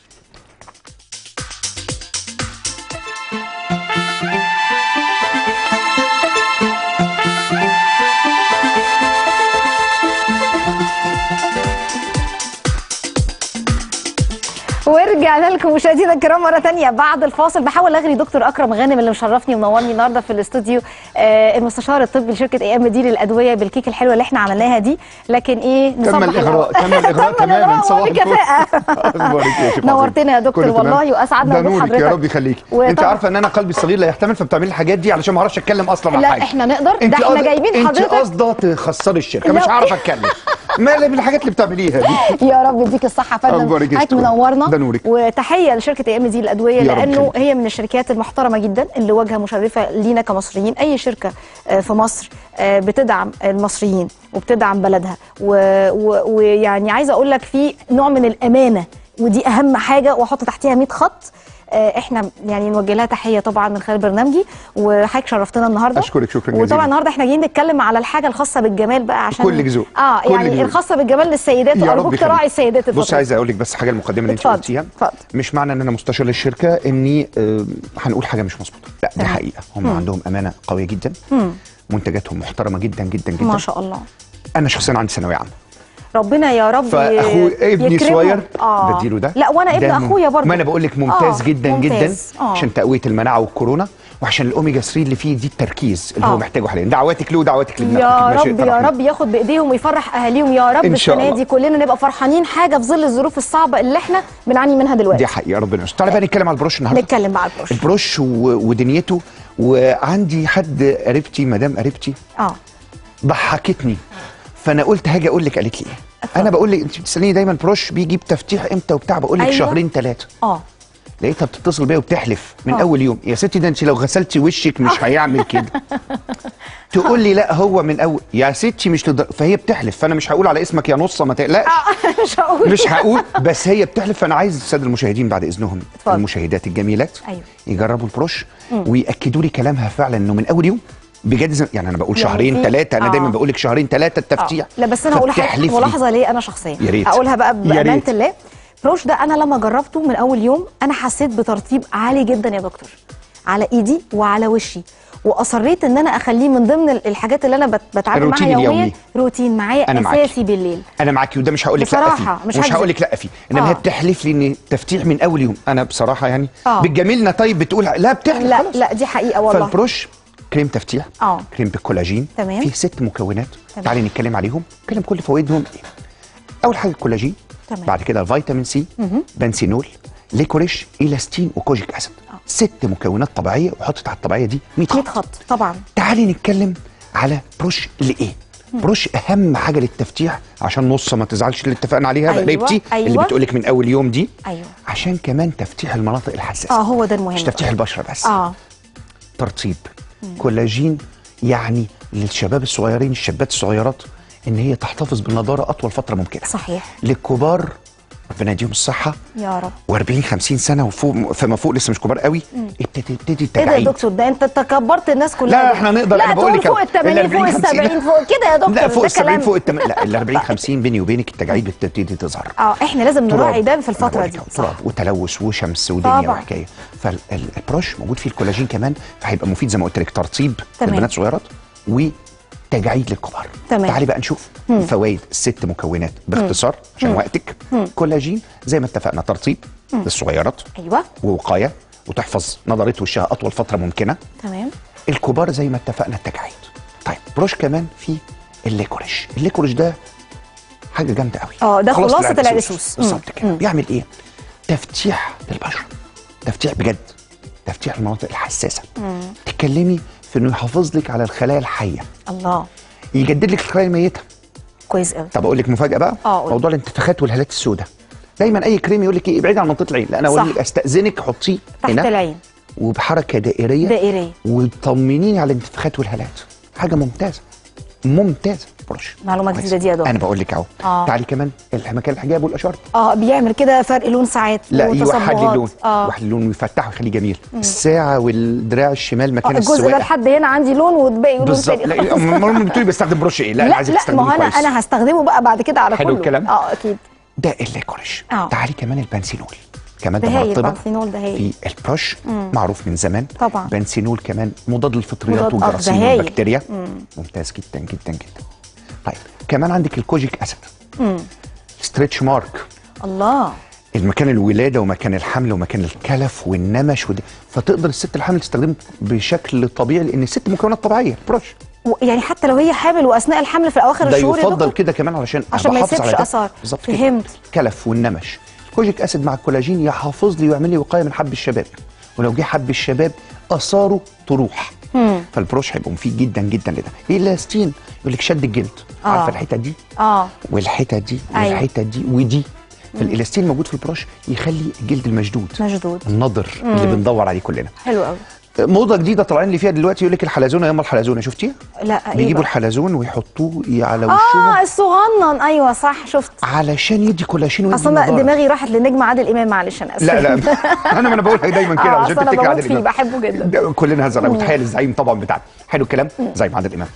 ورجعنا لكم مشاهدينا الكرام مره تانية بعد الفاصل بحاول اغري دكتور اكرم غانم اللي مشرفني ومنورني النهارده في الاستوديو آه المستشار الطبي لشركه اي ام دي للادويه بالكيك الحلوه اللي احنا عملناها دي لكن ايه تم نصبح الاغراء الأول. تم الاغراء تم تماما الإغراء صباح الفل وبكفاءة. اخبارك إيه يا شيخ عظيم؟ نورتنا يا دكتور كله تمام؟ والله وأسعدنا ده بوجود نورك يا حضرتك. رب يخليكي وطبعا- انت عارفه ان انا قلبي الصغير لا يحتمل فبتعملي الحاجات دي علشان ما اعرفش اتكلم اصلا عن لا حاجه احنا نقدر ده انت احنا قصد- جايبين انت حضرتك قصده تخسري الشركه لا. مش هعرف اتكلم ما اللي بالحاجات اللي بتعمليها دي يا رب يديك الصحه يا فندم أخبارك إيه حضرتك شكراً. منورنا ده نورك. وتحيه لشركه اي ام دي الادويه يا رب لانه يخليك. هي من الشركات المحترمه جدا اللي واجهه مشرفه لينا كمصريين اي شركه آه، في مصر آه، بتدعم المصريين وبتدعم بلدها و- و- ويعني عايزه اقول لك في نوع من الامانه ودي اهم حاجه واحط تحتيها 100 خط آه، احنا يعني نوجه لها تحيه طبعا من خلال برنامجي وحضرتك شرفتنا النهارده أشكرك شكراً وطبعا جزيلاً. النهارده احنا جايين نتكلم على الحاجه الخاصه بالجمال بقى عشان كل ذوق. اه كل يعني ذوق. الخاصه بالجمال للسيدات يا رب وارجوك يخليك. تراعي السيدات بص الفترة عايز اقول لك بس حاجه المقدمه اللي انت اتفضل، قلتيها اتفضل. مش معنى ان انا مستشار للشركه اني آه، هنقول حاجه مش مظبوطه لا دي تمام. حقيقه هم عندهم امانه قويه جدا منتجاتهم محترمه جدا جدا جدا ما شاء الله انا شخصيا عندي ثانويه عامه ربنا يا رب فاخو ابني يكرمه. صغير آه. بديله ده لا وانا ابن ده اخويا برضه ما انا بقول لك ممتاز آه، جدا ممتاز. جدا آه. عشان تقويه المناعه والكورونا وعشان الاوميجا 3 اللي فيه دي التركيز اللي آه. هو محتاجه حاليا دعواتك له ودعواتك لابنك يا ماشي، رب يا طرحنا. رب ياخد بايديهم ويفرح اهاليهم يا رب إن شاء السنه الله. دي كلنا نبقى فرحانين حاجه في ظل الظروف الصعبه اللي احنا بنعاني منها دلوقتي دي حقيقه ربنا يستر تعالى بقى نتكلم على البروش النهارده نتكلم بقى على البروش البروش و... ودنيته وعندي حد قريبتي مدام قريبتي اه ضحكتني فانا قلت هاجي اقول لك قالت لي ايه انا بقول لك انت بتسالني دايما بروش بيجي بتفتيح امتى وبتاع بقول لك أيوة. شهرين ثلاثه اه لقيتها بتتصل بيا وبتحلف من آه. اول يوم يا ستي ده انت لو غسلتي وشك مش هيعمل كده تقول لي لا هو من اول يا ستي مش لدر... فهي بتحلف فانا مش هقول على اسمك يا نصه ما تقلقش مش هقول مش هقول بس هي بتحلف فانا عايز الساده المشاهدين بعد اذنهم اتفضل. المشاهدات الجميلات أيوة. يجربوا البروش وياكدوا لي كلامها فعلا انه من اول يوم بجد زي- يعني انا بقول يعني شهرين في- ثلاثه انا آه. دايما بقول لك شهرين ثلاثه التفتيح لا بس انا هقول حاجه فبتحلف لي. ملاحظه ليه انا شخصيا يا ريت. هقولها بقى يا بامانه ريت. الله بروش ده انا لما جربته من اول يوم انا حسيت بترطيب عالي جدا يا دكتور على ايدي وعلى وشي واصريت ان انا اخليه من ضمن ال- الحاجات اللي انا بت- بتعامل معاها الروتين يوميا اليومي. روتين معايا أنا معاكي. اساسي بالليل انا معاكي وده مش هقول لك لا بصراحة، فيه مش مش هكذب. هقول لك لا فيه انما آه. هي بتحلف لي ان التفتيح من اول يوم انا بصراحه يعني آه. بتجاملنا طيب بتقول لا بتحلف لا خلاص. لا دي حقيقه والله فالبروش كريم تفتيح آه. كريم بالكولاجين تمام. فيه ست مكونات تمام. تعالي نتكلم عليهم نتكلم كل فوائدهم ايه اول حاجه الكولاجين تمام. بعد كده الفيتامين سي بنسينول ليكوريش الاستين وكوجيك اسيد ست مكونات طبيعيه وحطت على الطبيعيه دي 100 100 خط خط طبعا تعالي نتكلم على بروش لايه بروش اهم حاجه للتفتيح عشان نص ما تزعلش اللي اتفقنا عليها أيوة، قريبتي اللي أيوة. بتقولك من اول يوم دي أيوة. عشان كمان تفتيح المناطق الحساسه اه هو ده المهم مش تفتيح البشره بس اه ترطيب كولاجين يعني للشباب الصغيرين الشابات الصغيرات ان هي تحتفظ بالنضاره اطول فتره ممكنه صحيح للكبار ربنا يديهم الصحه يا رب و40 50 سنه وفوق فما فوق لسه مش كبار قوي ابتدي ابتدي ايه ده يا التجاعيد دكتور ده انت تكبرت الناس كلها لا دول. احنا نقدر لا انا بقول لك تقول فوق ال 80 فوق ال 70 فوق كده يا دكتور لا فوق ده ال 70 كلام فوق ال 80 لا ال 40 50 بيني وبينك التجاعيد بتبتدي تظهر اه احنا لازم نراعي تراب. ده في أنا الفتره بقول دي لك أهو، تراب وتلوث وشمس ودنيا طبعا. وحكايه فالبروش موجود فيه الكولاجين كمان فهيبقى مفيد زي ما قلت لك ترطيب تمام. للبنات الصغيرات وتجاعيد للكبار تمام. تعالي بقى نشوف فوائد الست مكونات باختصار عشان وقتك كولاجين زي ما اتفقنا ترطيب للصغيرات ايوه ووقايه وتحفظ نضاره وشها اطول فتره ممكنه تمام الكبار زي ما اتفقنا التجاعيد طيب بروش كمان في الليكوريش الليكوريش ده حاجه جامده قوي اه، ده خلاصة خلاصة العرقسوس. بالظبط مم. كده بيعمل ايه تفتيح للبشره تفتيح بجد تفتيح المناطق الحساسه تتكلمي في انه يحافظ لك على الخلايا الحيه الله يجدد لك الخلايا الميته كويس قوي طب اقول لك مفاجاه بقى اه، قولي. موضوع الانتفاخات والهالات السوداء دايما اي كريم يقول لك ايه ابعدي عن منطقه العين لا انا صح. اقول لك استاذنك حطيه تحت هنا العين وبحركه دائريه دائريه وطمنيني على الانتفاخات والهالات حاجه ممتازه ممتازه بروش معلومه كويس. جديده دي يا دكتور انا بقول لك اهو آه. تعالي كمان مكان الحجاب والاشارب اه بيعمل كده فرق لون ساعات لا يوحد لي وتصبغات. اللون اه يوحد اللون ويفتحه ويخليه جميل الساعه والدراع الشمال آه، مكان الجزء ده السواقه لحد هنا عندي لون والباقي لون بالظبط تاني لا امال بتقولي بستخدم بروش ايه لا, انا لا عايزك لا تستخدميه ما هو انا كويس انا هستخدمه بقى بعد كده على حلو كله الكلام. اه اكيد ده الليكوريش آه. تعالي كمان البنسينول كماده ده هايل مرطبه البنسينول ده هايل في البروش معروف من زمان طبعا. بنسينول كمان مضاد للفطريات مضاد- آه، ده والجراثيم هايل. والبكتيريا ممتاز جدا جدا جدا طيب كمان عندك الكوجيك اسيد ستريتش مارك الله المكان الولاده ومكان الحمل ومكان الكلف والنمش وده فتقدر الست الحامل تستخدمه بشكل طبيعي لان الست مكونات طبيعيه بروش و- يعني حتى لو هي حامل واثناء الحمل في اواخر ده الشهور يا يفضل دكتور؟ كده كمان علشان عشان ما بحافظ يسيبش على ده. آثار. بالظبط كده. فهمت. كلف والنمش الكوجيك اسيد مع الكولاجين يحافظ لي ويعمل لي وقايه من حب الشباب ولو جه حب الشباب اثاره تروح فالبروش هيبقى مفيد جدا جدا لده ايه الاستين يقول لك شد الجلد آه. عارفه الحته دي اه والحته دي أيوة. والحته دي ودي فالالاستين موجود في البروش يخلي الجلد المشدود مشدود النضر اللي بندور عليه كلنا حلو قوي موضه جديده طالعين لي فيها دلوقتي يقول لك الحلزونه ياما الحلزونه شفتيها لا ايه بيجيبوا بقى؟ الحلزون ويحطوه على وشهم اه الصغنن ايوه صح شفت علشان يدي كولاجين ويدي اصل انا نضارة. دماغي راحت لنجم عادل امام معلش انا اسفه لا لا انا ما انا بقولها دايما كده آه، علشان أصل أنا تفتكر بموت عادل فيه، امام بحبه جدا. ده كلنا هذا الرأي وتحيه للزعيم طبعا بتاعنا حلو الكلام زعيم عادل امام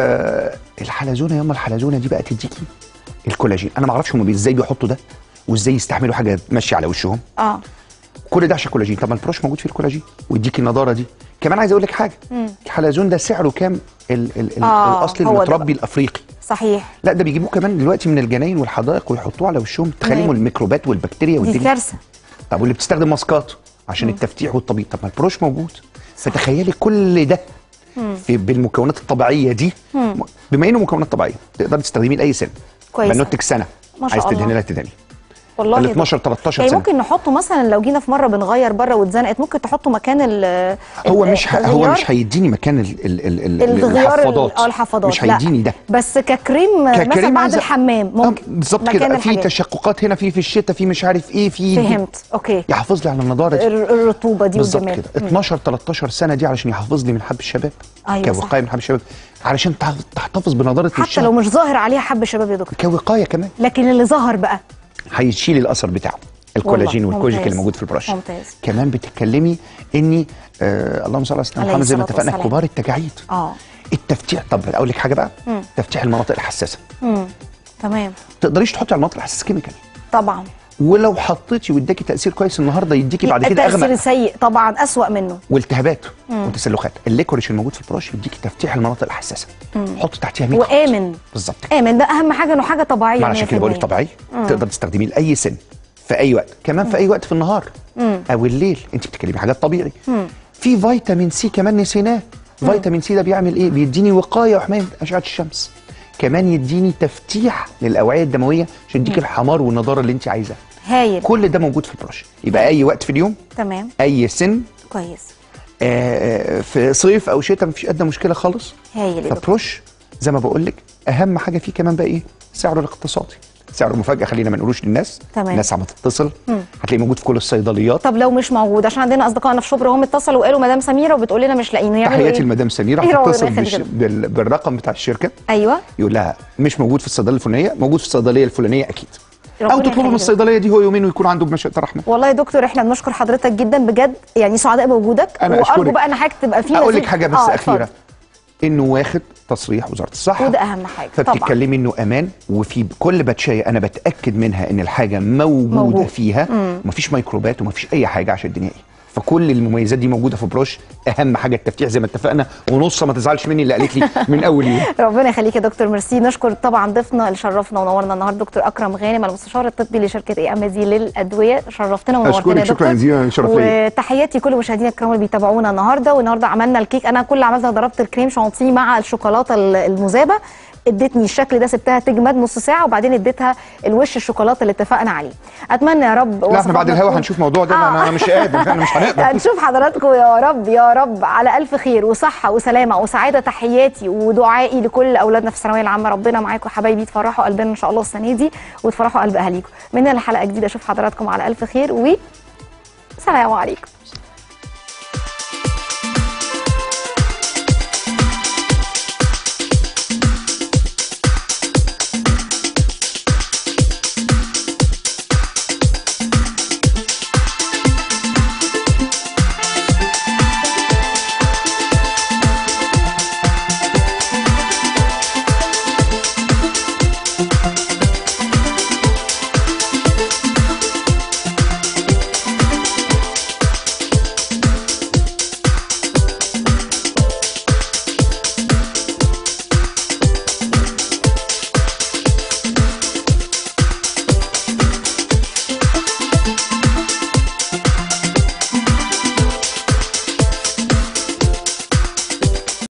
آه الحلزونه ياما الحلزونه دي بقى تديكي الكولاجين انا ما اعرفش هم ازاي بيحطوا ده وازاي يستعملوا حاجه تمشي على وشهم اه كل ده عشان كولاجين طب ما البروش موجود فيه الكولاجين ويديكي النضاره دي كمان عايز اقول لك حاجه الحلزون ده سعره كام ال ال ال آه، الاصلي هو ده المتربي الافريقي صحيح لا ده بيجيبوه كمان دلوقتي من الجناين والحدائق ويحطوه على وشهم تخليهم تمام. الميكروبات والبكتيريا دي والدنيا كارثه طب واللي بتستخدم ماسكات عشان التفتيح والطبيب طب ما البروش موجود فتخيلي كل ده في بالمكونات الطبيعيه دي بما انه مكونات طبيعيه تقدر تستخدميه لاي سن كويس. بنوتك سنه ما شاء عايز الله. تدهني لها تدهني والله ال يا 12 دكتور. 13 يعني سنه ممكن نحطه مثلا لو جينا في مره بنغير بره واتزنقت ممكن تحطه مكان ال هو ال- مش ه... هو الغيار؟ مش هيديني مكان ال... ال... ال... ال... الغيار ال- الحفاضات اه الحفاضات مش لا. هيديني ده بس ككريم, مثلا ككريم بعد عايزة- الحمام ممكن آه، بالظبط مكان كده في الحاجات. تشققات هنا في في الشتاء في مش عارف ايه في فهمت اوكي يحافظ لي على النضاره دي الر- الرطوبه دي بالظبط والجمال كده 12 13 سنه دي علشان يحافظ لي من حب الشباب أيوة صح. كوقايه من حب الشباب علشان تح- تحتفظ بنضاره حتى وشها لو مش ظاهر عليها حب شباب يا دكتور كوقايه كمان لكن اللي ظهر بقى هيشيل الاثر بتاعه الكولاجين والله، والكوجيك ممتاز. اللي موجود في البروش ممتاز. كمان بتتكلمي اني آه اللهم صل على سيدنا عليه محمد زي ما الصلاة اتفقنا والسلام. كبار التجاعيد اه التفتيح طب اقول لك حاجه بقى تفتيح المناطق الحساسه امم تمام تقدريش تحطي على المناطق الحساسه كيميكال طبعا ولو حطيتي واداكي تاثير كويس النهارده يديكي بعد كده التأثير اغمق سيء طبعا أسوأ منه والتهابات وتسلخات الليكوريش الموجود في البروش يديكي تفتيح المناطق الحساسه حط تحتيها 100 خط. وآمن بالظبط كده آمن ده أهم حاجة إنه حاجة طبيعية ما عشان كده بقول لك 100%. طبيعي تقدر تستخدميه لاي سن في اي وقت كمان في اي وقت في النهار او الليل انت بتتكلمي حاجات طبيعي في فيتامين سي كمان نسيناه فيتامين سي ده بيعمل ايه بيديني وقايه وحمايه من اشعه الشمس كمان يديني تفتيح للاوعيه الدمويه عشان يديك الحمار والنضاره اللي انت عايزاها هايل كل ده موجود في البروش يبقى اي وقت في اليوم تمام اي سن كويس آه، في صيف او شتاء مفيش ادنى مشكله خالص هايل يا دكتور فبروش زي ما بقول لك اهم حاجه فيه كمان بقى ايه سعره الاقتصادي سعره مفاجاه خلينا ما نقولوش للناس تمام. الناس عم تتصل هتلاقيه موجود في كل الصيدليات طب لو مش موجود عشان عندنا اصدقائنا في شبرا هم اتصلوا وقالوا مدام سميره وبتقول لنا مش لاقيين يعملوا تحياتي ايه؟ لمدام سميره إيه رأيك هتتصل ناخد بالش... كده؟ بال... بالرقم بتاع الشركه ايوه يقول لها مش موجود في الصيدليه الفلانيه موجود في الصيدليه الفلانيه اكيد او ربنا تطلبوا من يخليك. الصيدليه دي هو يومين ويكون عنده بمشيئه الرحمن والله يا دكتور احنا بنشكر حضرتك جدا بجد يعني سعداء بوجودك أنا وارجو أشكرك. بقى ان حضرتك تبقى في اقول لك مزيد- حاجه بس آه، اخيره اتفضل. انه واخد تصريح وزاره الصحه وده اهم حاجه طبعا فبتتكلمي انه امان وفي كل باتشايه انا بتاكد منها ان الحاجه موجوده موجود. موجود. فيها ومفيش ميكروبات ومفيش اي حاجه عشان الدنيا ايه فكل المميزات دي موجوده في بروش اهم حاجه التفتيح زي ما اتفقنا ونص ما تزعلش مني اللي قالت لي من اول يوم ربنا يخليك يا دكتور ميرسي نشكر طبعا ضيفنا اللي شرفنا ونورنا النهارده دكتور اكرم غانم المستشار الطبي لشركه اي ام دي للادويه شرفتنا ونورتنا أشكرك، يا شكراً دكتور جزيلاً، شرف ليا. وتحياتي كل مشاهدينا الكرام اللي بيتابعونا النهارده والنهارده عملنا الكيك انا كل اللي عملته ضربت الكريم شانتيه مع الشوكولاته المذابه ادتني الشكل ده سبتها تجمد نص ساعه وبعدين اديتها الوش الشوكولاته اللي اتفقنا عليه اتمنى يا رب لا احنا بعد وصفاتنا الهوا تكون- هنشوف موضوع ده آه. انا انا مش قادر احنا مش هنقدر هنشوف حضراتكم يا رب يا رب على الف خير وصحه وسلامه وسعاده تحياتي ودعائي لكل اولادنا في الثانويه العامه ربنا معاكم حبايبي تفرحوا قلبنا ان شاء الله السنه دي وتفرحوا قلب اهاليكم من هنا لحلقه جديده اشوف حضراتكم على الف خير و سلام عليكم